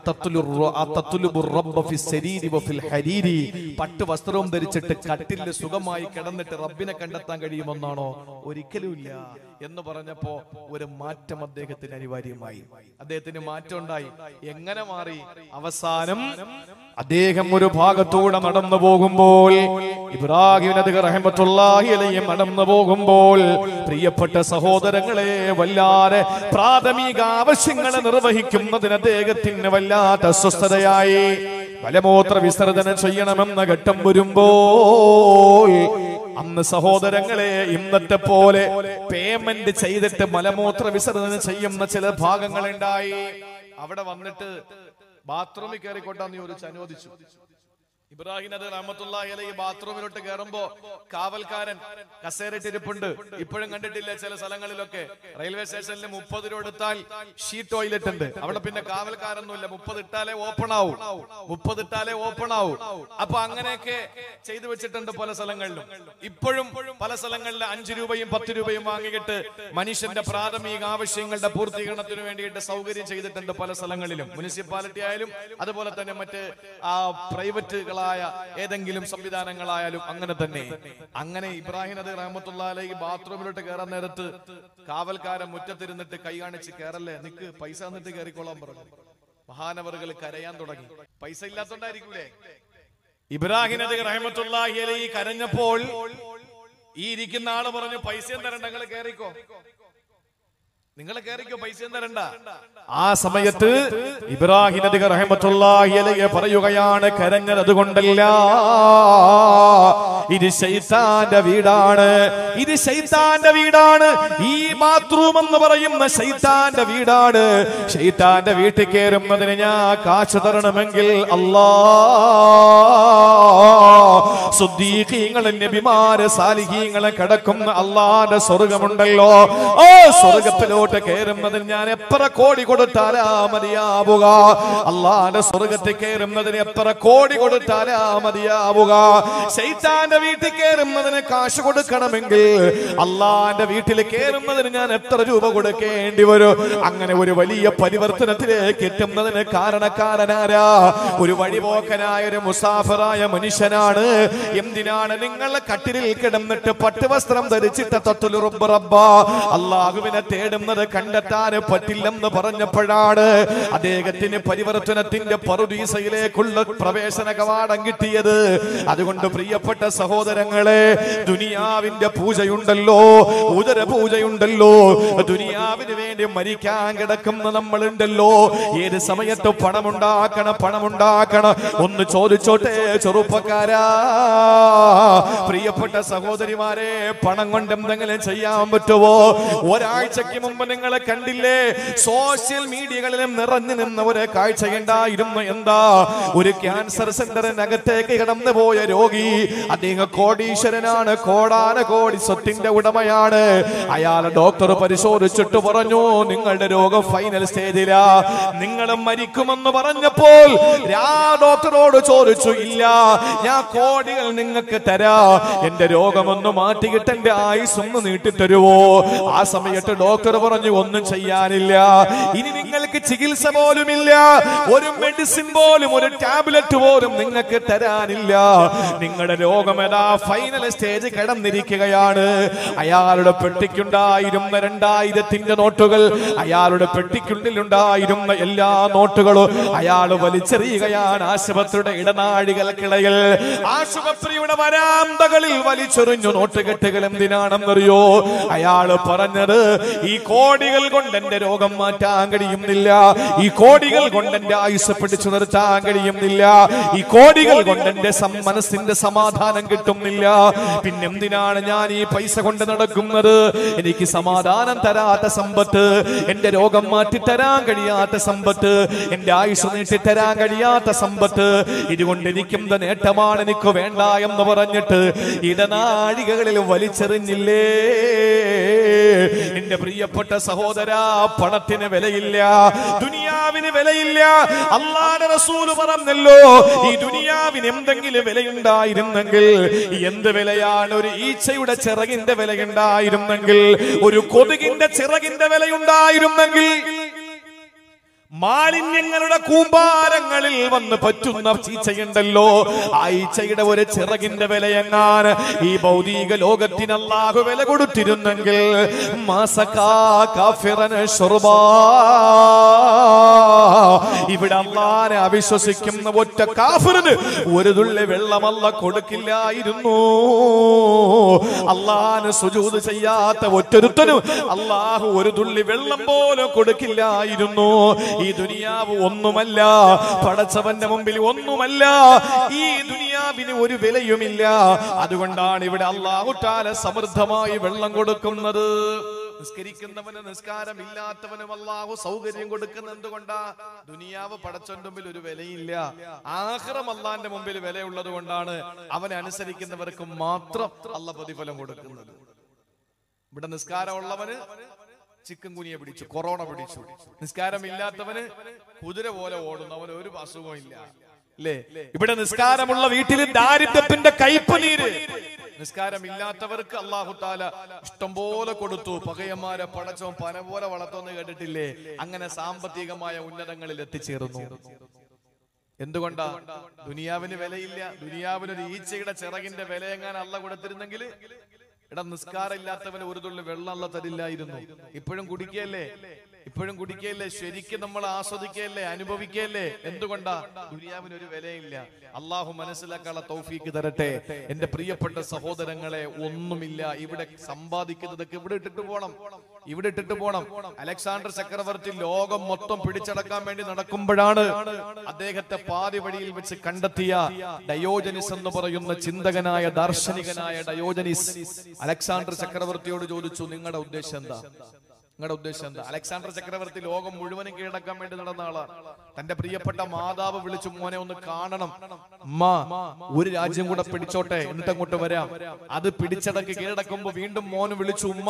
പട്ട് വസ്ത്രവും ധരിച്ചിട്ട് കട്ടിലിൽ സുഖമായി കിടന്നിട്ട് റബ്ബിനെ കണ്ടെത്താൻ കഴിയുമെന്നാണോ ഒരിക്കലുമില്ല എന്ന് പറഞ്ഞപ്പോ ഒരു മാറ്റം അദ്ദേഹത്തിന് അനിവാര്യമായി അദ്ദേഹത്തിന് മാറ്റം ഉണ്ടായി എങ്ങനെ മാറി അവസാനം അദ്ദേഹം ഒരു ഭാഗത്തൂടെ നടന്നു പോകുമ്പോൾ ഇബ്രാഹിം നബി റഹ്മത്തുള്ളാഹി അലൈഹി നടന്നു പോകുമ്പോൾ പ്രിയപ്പെട്ട സഹോദരങ്ങളെ വല്ലാതെ പ്രാഥമിക ആവശ്യങ്ങൾ നിർവഹിക്കുന്നതിന് അദ്ദേഹത്തിന് വല്ലാത്ത അസ്വസ്ഥതയായി മലമൂത്ര വിസർജനം ചെയ്യണമെന്ന ഘട്ടം വരുമ്പോൾ അന്ന് സഹോദരങ്ങളെ ഇന്നത്തെ പോലെ പേയ്മെന്റ് ചെയ്തിട്ട് മലമൂത്ര വിസർജനം ചെയ്യുന്ന ചില ഭാഗങ്ങളുണ്ടായി അവിടെ വന്നിട്ട് ബാത്റൂമിൽ കയറിക്കോട്ടാന്ന് ചോദിച്ചു അനുവദിച്ചു ഇബ്രാഹിം നദി റഹമത്തുള്ളാഹി അലൈഹി ബാത്റൂമിലോട്ട് കയറുമ്പോ കാവൽക്കാരൻ കസേരട്ടിരിപ്പുണ്ട് ഇപ്പോഴും കണ്ടിട്ടില്ല ചില സ്ഥലങ്ങളിലൊക്കെ റെയിൽവേ സ്റ്റേഷനിൽ മുപ്പത് രൂപ എടുത്താൽ ഷീ ടോയ്ലറ്റ് ഉണ്ട് അവിടെ പിന്നെ കാവൽക്കാരൊന്നുമില്ല മുപ്പത് ഇട്ടാലേ ഓപ്പൺ ആവും മുപ്പത് ഇട്ടാലേ ഓപ്പൺ ആവും അപ്പൊ അങ്ങനെയൊക്കെ ചെയ്തു വെച്ചിട്ടുണ്ട് പല സ്ഥലങ്ങളിലും ഇപ്പോഴും പല സ്ഥലങ്ങളിൽ അഞ്ചു രൂപയും പത്ത് രൂപയും വാങ്ങിയിട്ട് മനുഷ്യന്റെ പ്രാഥമിക ആവശ്യങ്ങളുടെ പൂർത്തീകരണത്തിന് വേണ്ടിയിട്ട് സൗകര്യം ചെയ്തിട്ടുണ്ട് പല സ്ഥലങ്ങളിലും മുനിസിപ്പാലിറ്റി ആയാലും അതുപോലെ തന്നെ മറ്റ് ആ പ്രൈവറ്റുകളായ ഏതെങ്കിലും സംവിധാനങ്ങളായാലും അങ്ങനെ തന്നെ അങ്ങനെ ഇബ്രാഹിം നദി റഹമത്തുള്ളാലേക്ക് ബാത്റൂമിലോട്ട് കയറാൻ നേരത്ത് കാവൽക്കാരൻ മുറ്റത്തിരുന്നിട്ട് കൈ കാണിച്ച് കയറല്ലേ നിക്ക് പൈസ എന്നിട്ട് കയറിക്കോളാൻ പറഞ്ഞു മഹാനവറുകൾ കരയാൻ തുടങ്ങി പൈസ ഇല്ലാത്തോണ്ടായിരിക്കൂലേ ഇബ്രാഹിം നബി റഹ്മത്തുള്ളാഹി അലൈഹി കരഞ്ഞപ്പോൾ ഈ ഇരിക്കുന്ന ആള് പറഞ്ഞു പൈസ തരണ്ട നിങ്ങൾ കേറിക്കോ നിങ്ങൾ കേറിക്കോ പൈസ തരണ്ട ആ സമയത്ത് ഇബ്രാഹിം നബി റഹ്മത്തുള്ളാഹി അലൈഹി പറയുകയാണ് കരഞ്ഞത് അതുകൊണ്ടല്ല ഇത് ശൈത്താന്റെ വീടാണ് ഇത് ശൈത്താന്റെ വീടാണ് ഈ ബാത്റൂം എന്ന് പറയുന്ന ശൈത്താന്റെ വീടാണ് ശൈത്താന്റെ വീട്ടിൽ കയറുന്നതിന് ഞാൻ കാശ് തരണമെങ്കിൽ അല്ലാ സുദ്ദീഖീങ്ങളും നബിമാര് സാലിഹീങ്ങളെ കിടക്കുന്ന അള്ളാന്റെ സ്വർഗമുണ്ടല്ലോ ഓ സ്വർഗത്തിലോട്ട് കയറുന്നതിന് ഞാൻ എത്ര കോടി കൊടുത്താലാ മതിയാവുക അള്ളാന്റെ സ്വർഗത്തിൽ കയറുന്നതിന് എത്ര കോടി കൊടുത്താലാ മതിയാവുക ശൈത്താന്റെ വീട്ടിൽ കയറുന്നതിന് കാശ് കൊടുക്കണമെങ്കിൽ അള്ളാന്റെ വീട്ടിൽ കയറുന്നതിന് ഞാൻ എത്ര രൂപ കൊടുക്കേണ്ടി വരും അങ്ങനെ ഒരു വലിയ പരിവർത്തനത്തിലേക്ക് എത്തുന്നതിന് കാരണക്കാരനാരാ ഒരു വഴിപോക്കനായ ഒരു മുസാഫറായ മനുഷ്യനാണ് എന്തിനാണ് നിങ്ങൾ കട്ടിലിൽ കിടന്നിട്ട് പട്ടുവസ്ത്രം ധരിച്ചിട്ട് തൊട്ടിൽ റബ്ബ് റബ്ബ അള്ളാഹുവിനെ തേടുന്നത് കണ്ടെത്താൻ പറ്റില്ലെന്ന് പറഞ്ഞപ്പോഴാണ് അദ്ദേഹത്തിന് പരിവർത്തനത്തിന്റെ പറുദീസയിലേക്കുള്ള പ്രവേശന കവാടം കിട്ടിയത് അതുകൊണ്ട് പ്രിയപ്പെട്ട സഹോദരങ്ങളെ ദുനിയാവിന്റെ പൂജയുണ്ടല്ലോ ഉദര പൂജയുണ്ടല്ലോ ദുനിയാവിന് വേണ്ടി മരിക്കാൻ കിടക്കുന്ന നമ്മളുണ്ടല്ലോ ഏത് സമയത്ത് പണമുണ്ടാക്കണം പണമുണ്ടാക്കണം ഒന്ന് ചോദിച്ചോട്ടെ ചെറുപ്പക്കാരാ പ്രിയപ്പെട്ട സഹോദരിമാരെ പണം കൊണ്ട് എന്തെങ്കിലും ചെയ്യാൻ പറ്റുമോ ഒരാഴ്ചക്ക് മുമ്പ് നിങ്ങളെ കണ്ടില്ലേ സോഷ്യൽ മീഡിയകളിലും നിറഞ്ഞു നിന്ന ഒരു കാഴ്ചയുണ്ടായിരുന്നു എന്താ ഒരു ക്യാൻസർ സെന്ററിനകത്തേക്ക് കടന്നു പോയ രോഗി അദ്ദേഹം കോടീശ്വരനാണ് കോടാന കോടി സ്വത്തിന്റെ ഉടമയാണ് അയാളെ ഡോക്ടർ പരിശോധിച്ചിട്ട് പറഞ്ഞു നിങ്ങളുടെ രോഗം ഫൈനൽ സ്റ്റേജിലാ നിങ്ങൾ മരിക്കുമെന്ന് പറഞ്ഞപ്പോൾ ആ ഡോക്ടറോട് ചോദിച്ചു ഇല്ല ഞാൻ കോടികൾ നിങ്ങൾക്ക് തരാ എന്റെ രോഗമൊന്ന് മാറ്റിയിട്ട് എന്റെ ആയുസ് ഒന്ന് നീട്ടിത്തരുവോ ആ സമയത്ത് ഡോക്ടർ പറഞ്ഞു ഒന്നും ചെയ്യാനില്ല ഇനി നിങ്ങൾക്ക് ചികിത്സ പോലുമില്ല ഒരു മെഡിസിൻ പോലും ഒരു ടാബ്ലറ്റ് പോലും നിങ്ങൾക്ക് തരാനില്ല നിങ്ങളുടെ രോഗം ഏതാ ഫൈനൽ സ്റ്റേജ് കടന്നിരിക്കുകയാണ് അയാളുടെ പെട്ടിക്കുണ്ടായിരുന്ന രണ്ടായിരത്തിന്റെ നോട്ടുകൾ അയാളുടെ പെട്ടിക്കുള്ളിലുണ്ടായിരുന്ന എല്ലാ നോട്ടുകളും അയാൾ വലിച്ചെറിയുകയാണ് ആശുപത്രിയുടെ ഇടനാഴികൾക്കിടയിൽ ആശുപത്രിയുടെ വരാന്തകളിൽ വലിച്ചെറിഞ്ഞു നോട്ടുകെട്ടുകൾ എന്തിനാണെന്നറിയോ അയാള് പറഞ്ഞത് ഈ കോടികൾ കൊണ്ട് എന്റെ രോഗം മാറ്റാൻ കഴിയുന്നില്ല ഈ കോടികൾ കൊണ്ട് എന്റെ ആയുസ് പിടിച്ചു നിർത്താൻ കഴിയുന്നില്ല ഈ കോടികൾ കൊണ്ട് എന്റെ സം- മനസ്സിന്റെ സമാധാനം കിട്ടുന്നില്ല പിന്നെ എന്തിനാണ് ഞാൻ ഈ പൈസ കൊണ്ട് നടക്കുന്നത് എനിക്ക് സമാധാനം തരാത്ത സമ്പത്ത് എന്റെ രോഗം മാറ്റി തരാൻ കഴിയാത്ത സമ്പത്ത് എന്റെ ആയുസ് നീട്ടി തരാൻ കഴിയാത്ത സമ്പത്ത് ഇതുകൊണ്ട് എനിക്കെന്ത് നേട്ടമാണ് എനിക്ക് വേണ്ട എന്ന് പറഞ്ഞിട്ട് ഇടനാഴികകളിൽ വലിച്ചെറിഞ്ഞില്ലേ എന്റെ പ്രിയപ്പെട്ട സഹോദര പണത്തിന് വിലയില്ല ദുനിയാവിന് വിലയില്ല അള്ളാടെ റസൂല് പറഞ്ഞല്ലോ ഈ ദുനിയാവിന് എന്തെങ്കിലും വിലയുണ്ടായിരുന്നെങ്കിൽ എന്ത് വിലയാണ് ഒരു ഈച്ചയുടെ ചിറകിന്റെ വിലയുണ്ടായിരുന്നെങ്കിൽ ഒരു കൊതുകിന്റെ ചിറകിന്റെ വിലയുണ്ടായിരുന്നെങ്കിൽ മാലിന്യങ്ങളുടെ കൂമ്പാരങ്ങളിൽ വന്ന് പറ്റുന്ന ചീച്ചയുണ്ടല്ലോ ആ ഈച്ചയുടെ ഒരു ചിറകിന്റെ വിലയെങ്ങാൻ ഈ ഭൗതിക ലോകത്തിന് അല്ലാഹു വില കൊടുത്തിരുന്നെങ്കിൽ മാസക്കാ കാഫിറന് ശുർബാ. ഇവിടെ അള്ളാനെ അവിശ്വസിക്കുന്ന ഒറ്റ കാഫിറിന് ഒരു തുള്ളി വെള്ളമല്ല കൊടുക്കില്ലായിരുന്നു അള്ളാന് സുജൂത് ചെയ്യാത്ത ഒറ്റൊരുത്തനും അള്ളാഹു ഒരു തുള്ളി വെള്ളം പോലും കൊടുക്കില്ലായിരുന്നു ഈ ദുനിയാവ് ഒന്നുമല്ല പടച്ചവന്റെ മുമ്പിൽ ഒന്നുമല്ല ഈ ദുനിയാവിന് ഒരു വിലയുമില്ല അതുകൊണ്ടാണ് ഇവിടെ അള്ളാഹുട്ടാല സമൃദ്ധമായി വെള്ളം കൊടുക്കുന്നത് നിസ്കരിക്കുന്നവന് നിസ്കാരം ഇല്ലാത്തവനും അള്ളാഹു സൗകര്യം കൊടുക്കുന്ന എന്തുകൊണ്ടാ ദുനിയാവ് പടച്ചവന്റെ മുമ്പിൽ ഒരു വിലയില്ല ആഹ്റം അള്ളാന്റെ മുമ്പിൽ വിലയുള്ളത് കൊണ്ടാണ് അവനെ അനുസരിക്കുന്നവർക്ക് മാത്രം അള്ള പ്രതിഫലം കൊടുക്കുന്നത് ഇവിടെ നിസ്കാരമുള്ളവന് ചിക്കൻ കുനിയെ പിടിച്ചു കൊറോണ പിടിച്ചു നിസ്കാരം ഇല്ലാത്തവന് കുതിര പോലെ ഓടുന്നവന് ഒരു അസുഖവും ഇല്ല അല്ലേ ഇവിടെ നിസ്കാരമുള്ള വീട്ടിൽ ദാരിദ്ര്യത്തിന്റെ കയ്പ് നീര് നിസ്കാരം ഇല്ലാത്തവർക്ക് അള്ളാഹു താല ഇഷ്ടംപോലെ കൊടുത്തു പകയന്മാരെ പടച്ചോ പന പോലെ വളർത്തുമെന്ന് കേട്ടിട്ടില്ലേ അങ്ങനെ സാമ്പത്തികമായ ഉന്നതങ്ങളിൽ എത്തിച്ചേർന്നു എന്തുകൊണ്ടാ ദുനിയാവിന് വിലയില്ല ദുനിയാവിന് ഒരു ഈച്ചയുടെ ചിറകിന്റെ വില എങ്ങാൻ അല്ല കൊടുത്തിരുന്നെങ്കിൽ എടാ നിസ്കാരം ഇല്ലാത്തവന് ഒരു തുള്ളി വെള്ളം അല്ല തരില്ലായിരുന്നു ഇപ്പോഴും കുടിക്കല്ലേ ഇപ്പോഴും കുടിക്കല്ലേ ശരിക്കും നമ്മൾ ആസ്വദിക്കല്ലേ അനുഭവിക്കല്ലേ എന്തുകൊണ്ടാ ദുനിയാവിന് ഒരു വിലയില്ല അള്ളാഹു മനസ്സിലാക്കാനുള്ള തൗഫീക്ക് തരട്ടെ എന്റെ പ്രിയപ്പെട്ട സഹോദരങ്ങളെ ഒന്നുമില്ല ഇവിടെ സമ്പാദിക്കുന്നതൊക്കെ ഇവിടെ ഇട്ടിട്ട് പോണം ഇവിടെ ഇട്ടിട്ട് പോണം അലക്സാണ്ടർ ചക്രവർത്തി ലോകം മൊത്തം പിടിച്ചടക്കാൻ വേണ്ടി നടക്കുമ്പോഴാണ് അദ്ദേഹത്തെ പാതി വഴിയിൽ വെച്ച് കണ്ടെത്തിയ ഡയോജനിസ് എന്ന് പറയുന്ന ചിന്തകനായ ദാർശനികനായ ഡയോജനിസ് അലക്സാണ്ടർ ചക്രവർത്തിയോട് ചോദിച്ചു നിങ്ങളുടെ ഉദ്ദേശം എന്താ നിങ്ങളുടെ ഉദ്ദേശം എന്താ അലക്സാണ്ടർ ചക്രവർത്തി ലോകം മുഴുവനും കീഴടക്കാൻ വേണ്ടി നടന്ന ആളാണ് തന്റെ പ്രിയപ്പെട്ട മാതാവ് വിളിച്ചു മോനെ ഒന്ന് കാണണം അമ്മ ഒരു രാജ്യം കൂടെ പിടിച്ചോട്ടെ എന്നിട്ട് അങ്ങോട്ട് വരാം അത് പിടിച്ചടക്കി കീഴടക്കുമ്പോ വീണ്ടും മോന് വിളിച്ചു ഉമ്മ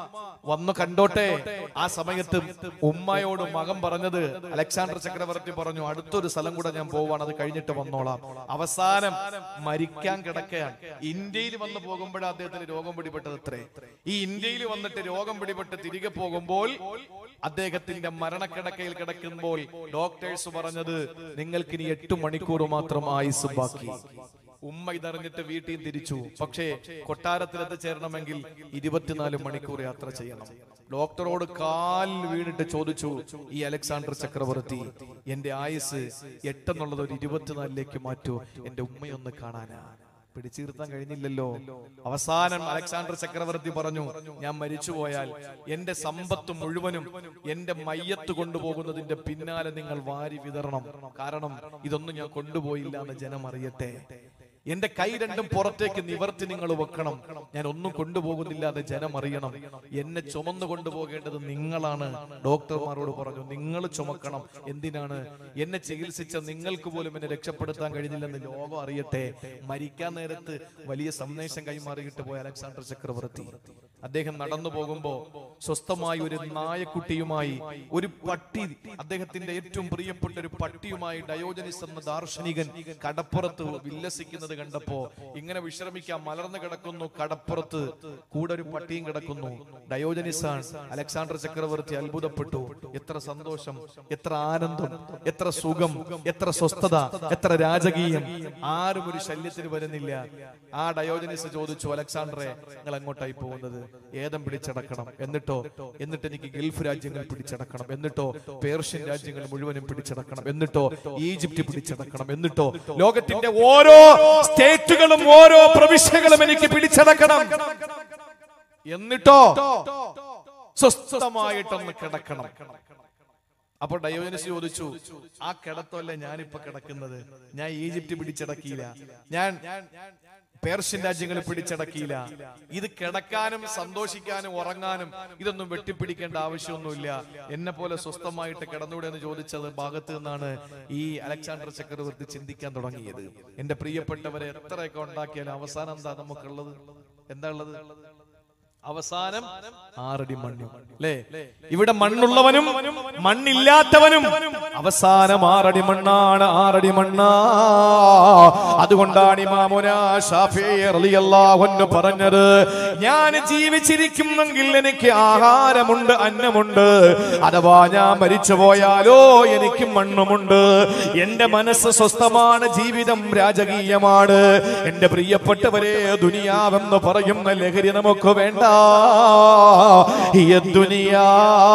വന്ന് കണ്ടോട്ടെ ആ സമയത്ത് ഉമ്മയോട് മകൻ പറഞ്ഞത് അലക്സാണ്ടർ ചക്രവർത്തി പറഞ്ഞു അടുത്തൊരു സ്ഥലം കൂടെ ഞാൻ പോവാണ് അത് കഴിഞ്ഞിട്ട് വന്നോളാം അവസാനം മരിക്കാൻ കിടക്കുകയാണ് ഇന്ത്യയിൽ വന്ന് പോകുമ്പോഴാണ് അദ്ദേഹത്തിന് രോഗം പിടിപെട്ടത് അത്രേ ഈ ഇന്ത്യയിൽ വന്നിട്ട് രോഗം പിടിപെട്ട് തിരികെ പോകുമ്പോൾ അദ്ദേഹത്തിന്റെ മരണക്കിടക്കയിൽ കിടക്കുമ്പോൾ ഡോക്ടേഴ്സ് പറഞ്ഞത് നിങ്ങൾക്ക് ഇനി എട്ട് മണിക്കൂർ മാത്രം ആയുസ് ബാക്കി ഉമ്മ ഇതറിഞ്ഞിട്ട് വീട്ടിൽ തിരിച്ചു പക്ഷേ കൊട്ടാരത്തിൽ എത്തിച്ചേരണമെങ്കിൽ ഇരുപത്തിനാല് മണിക്കൂർ യാത്ര ചെയ്യണം ഡോക്ടറോട് കാൽ വീണിട്ട് ചോദിച്ചു ഈ അലക്സാണ്ടർ ചക്രവർത്തി എന്റെ ആയുസ് എട്ടെന്നുള്ളത് ഒരു ഇരുപത്തിനാലിലേക്ക് മാറ്റൂ എന്റെ ഉമ്മയൊന്ന് കാണാനാ പിടിച്ചു നിർത്താൻ കഴിഞ്ഞില്ലല്ലോ അവസാനം അലക്സാണ്ടർ ചക്രവർത്തി പറഞ്ഞു ഞാൻ മരിച്ചുപോയാൽ എന്റെ സമ്പത്ത് മുഴുവനും എന്റെ മയ്യത്ത് കൊണ്ടുപോകുന്നതിന്റെ പിന്നാലെ നിങ്ങൾ വാരി വിതറണം കാരണം ഇതൊന്നും ഞാൻ കൊണ്ടുപോയില്ല എന്ന് ജനം അറിയട്ടെ എന്റെ കൈ രണ്ടും പുറത്തേക്ക് നിവർത്തി നിങ്ങൾ വെക്കണം ഞാൻ ഒന്നും കൊണ്ടുപോകുന്നില്ല എന്ന് ജനം അറിയണം എന്നെ ചുമന്നു കൊണ്ടുപോകേണ്ടത് നിങ്ങളാണ് ഡോക്ടർമാരോട് പറഞ്ഞു നിങ്ങൾ ചുമക്കണം എന്തിനാണ് എന്നെ ചികിത്സിച്ച നിങ്ങൾക്ക് പോലും എന്നെ രക്ഷപ്പെടുത്താൻ കഴിഞ്ഞില്ലെന്ന് ലോകം അറിയട്ടെ മരിക്കാൻ നേരത്ത് വലിയ സന്ദേശം കൈമാറിയിട്ട് പോയ അലക്സാണ്ടർ ചക്രവർത്തി അദ്ദേഹം നടന്നു പോകുമ്പോ സ്വസ്ഥമായി ഒരു നായക്കുട്ടിയുമായി ഒരു പട്ടി അദ്ദേഹത്തിന്റെ ഏറ്റവും പ്രിയപ്പെട്ട ഒരു പട്ടിയുമായി ഡയോജനിസ് എന്ന ദാർശനികൻ കടപ്പുറത്ത് വില്ലസിക്കുന്നത് കണ്ടപ്പോ ഇങ്ങനെ വിശ്രമിക്കാൻ മലർന്നു കിടക്കുന്നു കടപ്പുറത്ത് കൂടെ ഒരു പട്ടിയും കിടക്കുന്നു ഡയോജനിസാണ് അലക്സാണ്ടർ ചക്രവർത്തി അത്ഭുതപ്പെട്ടു എത്ര സന്തോഷം എത്ര ആനന്ദം എത്ര സുഖം എത്ര സ്വസ്ഥത എത്ര രാജകീയം ആരും ഒരു ശല്യത്തിന് വരുന്നില്ല ആ ഡയോജനിസ് ചോദിച്ചു അലക്സാണ്ടറെ നിങ്ങൾ എങ്ങോട്ടായി പോകുന്നത് ഏതം പിടിച്ചടക്കണം എന്നിട്ടോ എന്നിട്ട് എനിക്ക് ഗൾഫ് രാജ്യങ്ങൾ പിടിച്ചടക്കണം എന്നിട്ടോ പേർഷ്യൻ രാജ്യങ്ങൾ മുഴുവനും പിടിച്ചടക്കണം എന്നിട്ടോ ഈജിപ്റ്റ് പിടിച്ചടക്കണം എന്നിട്ടോ ലോകത്തിന്റെ ഓരോ സ്റ്റേറ്റുകളും ഓരോ പ്രവിശ്യകളും എനിക്ക് പിടിച്ചടക്കണം എന്നിട്ടോ സ്വസ്ഥമായിട്ടൊന്ന് കിടക്കണം അപ്പൊ ഡയോജനസ് ചോദിച്ചു ആ കിടത്തല്ല ഞാനിപ്പോ കിടക്കുന്നത് ഞാൻ ഈജിപ്റ്റ് പിടിച്ചടക്കിയില്ല ഞാൻ പേർഷ്യൻ രാജ്യങ്ങൾ പിടിച്ചടക്കിയില്ല ഇത് കിടക്കാനും സന്തോഷിക്കാനും ഉറങ്ങാനും ഇതൊന്നും വെട്ടിപ്പിടിക്കേണ്ട ആവശ്യമൊന്നുമില്ല എന്നെ പോലെ സ്വസ്ഥമായിട്ട് കിടന്നൂടെ എന്ന് ചോദിച്ചത് ഭാഗത്ത് നിന്നാണ് ഈ അലക്സാണ്ടർ ചക്രവർത്തി ചിന്തിക്കാൻ തുടങ്ങിയത് എന്റെ പ്രിയപ്പെട്ടവരെ എത്രയൊക്കെ ഉണ്ടാക്കിയാലും അവസാനം എന്താ നമുക്കുള്ളത് എന്താ ഉള്ളത് അവസാനം ആറടി മണ്ണ് അല്ലേ ഇവിടെ മണ്ണുള്ളവനും മണ്ണില്ലാത്തവനും അവസാനം ആറടി മണ്ണാണ് ആറടി മണ്ണാ അതുകൊണ്ടാണ് ഇമാമുന ഷാഫിഅള്ളാഹുന്ന് പറഞ്ഞത് ഞാൻ ജീവിച്ചിരിക്കുന്നെങ്കിൽ എനിക്ക് ആഹാരമുണ്ട് അന്നമുണ്ട് അഥവാ ഞാൻ മരിച്ചു പോയാലോ എനിക്ക് മണ്ണുമുണ്ട് എന്റെ മനസ്സ് സ്വസ്ഥമാണ് ജീവിതം രാജകീയമാണ് എന്റെ പ്രിയപ്പെട്ടവരെ ദുനിയാവെന്ന് പറയുന്ന ലഹരി നമുക്ക് വേണ്ട هي الدنيا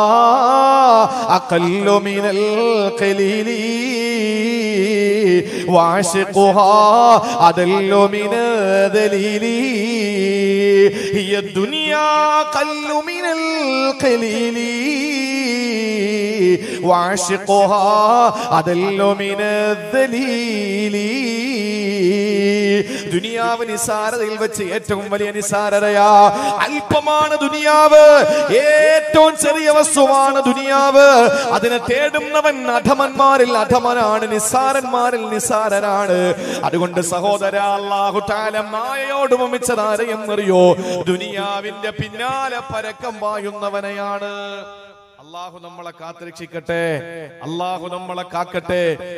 أقل من القليل وعشقها أدل من الذليل هي الدنيا أقل من القليل وعشقها أدل من الذليل ദുനിയാവ് നിസാരതയിൽ വെച്ച് ഏറ്റവും വലിയ നിസാരതയാ അല്പമാണ് ദുനിയാവ് ഏറ്റവും ചെറിയ വസ്തുവാണ് ദുനിയാവ് അതിനെ തേടുന്നവൻ അധമന്മാരിൽ അധമനാണ് നിസാരന്മാരിൽ നിസാരനാണ് അതുകൊണ്ട് സഹോദര അള്ളാഹു താല മായയോട് മമിച്ചതാരെയെന്നറിയോ ദുനിയാവിന്റെ പിന്നാലെ പരക്കം പായുന്നവനെയാണ് അള്ളാഹു നമ്മളെ കാത്തുരക്ഷിക്കട്ടെ അള്ളാഹു നമ്മളെ കാക്കട്ടെ